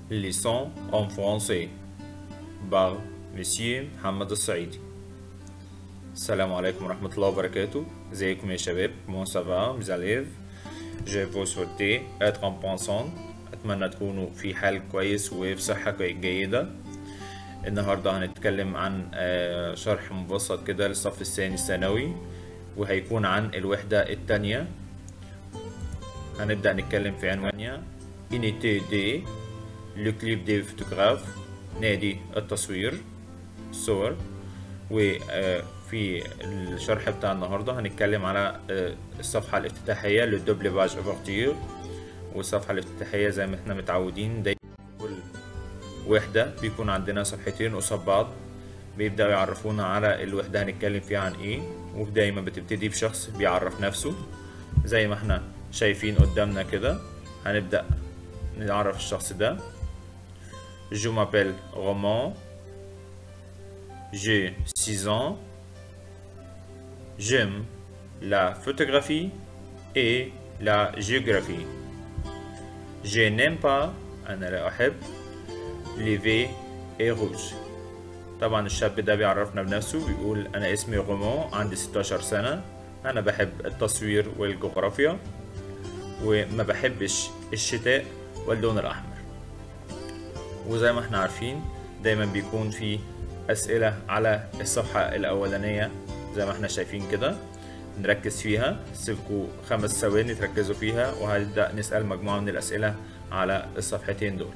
Leçon en français par Monsieur محمد الصعيدي السلام عليكم ورحمة الله وبركاته ازيكم يا شباب comment ça va mes élèves je vous souhaite être en bonne santé أتمنى تكونوا في حال كويس وفي صحة جيدة النهاردة هنتكلم عن آه، شرح مبسط كده للصف الثاني الثانوي وهيكون عن الوحدة التانية هنبدأ نتكلم في عنوانها Unité D le clip des photographes نادي التصوير الصور وفي الشرح بتاع النهاردة هنتكلم على آه، الصفحة الافتتاحية للدوبل باج اوفرتير والصفحة الافتتاحية زي ما احنا متعودين دايما كل وحدة بيكون عندنا صفحتين قصاد بعض بيبدأوا يعرفونا على الوحدة هنتكلم فيها عن ايه ودايما بتبتدي بشخص بيعرف نفسه زي ما احنا شايفين قدامنا كده هنبدأ نعرف الشخص ده Je m'appelle Roman. J'ai 6 ans. J'aime la photographie et la géographie. Je n'aime pas أنا لا أحب les V et rouge. طبعا الشاب ده بيعرفنا بنفسه بيقول أنا اسمي رومان عندي 16 سنة أنا بحب التصوير والجغرافيا وما بحبش الشتاء واللون الأحمر وزي ما احنا عارفين دايما بيكون في أسئلة على الصفحة الأولانية زي ما احنا شايفين كده نركز فيها سيبكوا خمس ثواني تركزوا فيها وهنبدأ نسأل مجموعة من الأسئلة على الصفحتين دول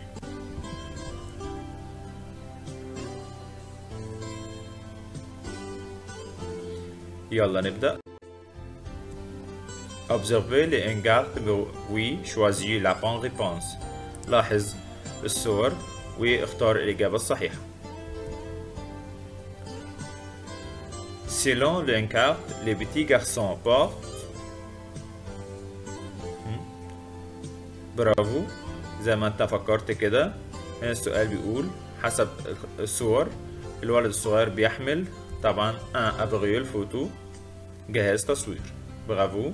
يلا نبدأ Observez les encarts oui choisis la bonne réponse لاحظ الصور واختار الإجابة الصحيحة Selon l'encarte, les petits garçons portent برافو زي ما انت فكرت كده هنا السؤال بيقول حسب الصور الولد الصغير بيحمل طبعا un appareil photo جهاز تصوير برافو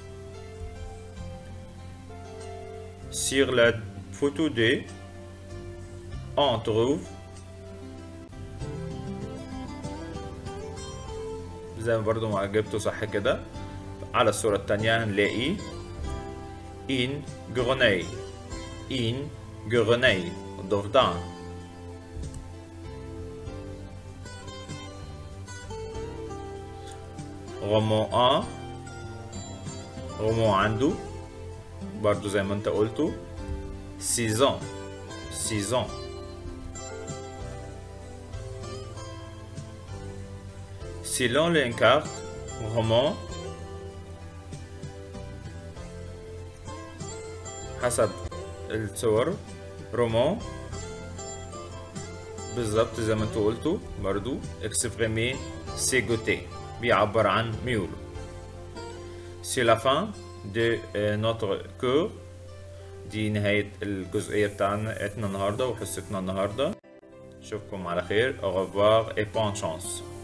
Sur la photo D, on trouve زي ما برضو ما جبته صح كده على الصورة التانية هنلاقي in grenade in grenade ضفدعة roman A roman عنده برضو زي ما انت قلته 6 ans 6 ans Selon l'encarte, roman حسب الصور رومان بالظبط زي ما انتوا قلتوا برضو exprimer ses goûter بيعبر عن ميوله C'est la fin de euh, notre cours دي نهاية الجزئية بتاعنا النهاردة وحصتنا النهاردة أشوفكم على خير au revoir et bonne chance